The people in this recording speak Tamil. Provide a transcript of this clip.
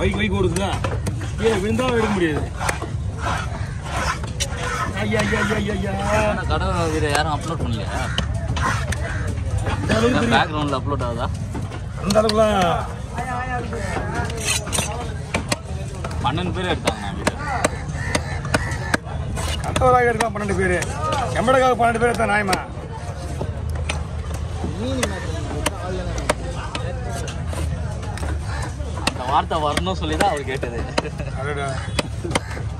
வைக்கு வைக்கு ஓடுதுதா கீழே விழுந்தா எடுக்க முடியாது ஐயா ஐயா ஐயா ஐயா ஐயா ஆனா கடவுள் வீர யாரும் அப்லோட் பண்ணலையா இந்த அளவுக்கு தெரியும். பேக்ரவுண்டில் அப்லோட் ஆகுதா அந்த அளவுக்குலாம் பன்னெண்டு பேர் எடுத்தாங்க நான் வீடியோ கண்டவராக எடுக்கலாம் பன்னெண்டு பேர் எம்படக்காக பன்னெண்டு பேர் எடுத்தா நியாயமா அந்த வார்த்தை வரணும்னு சொல்லி தான் அவர் கேட்டது அடடா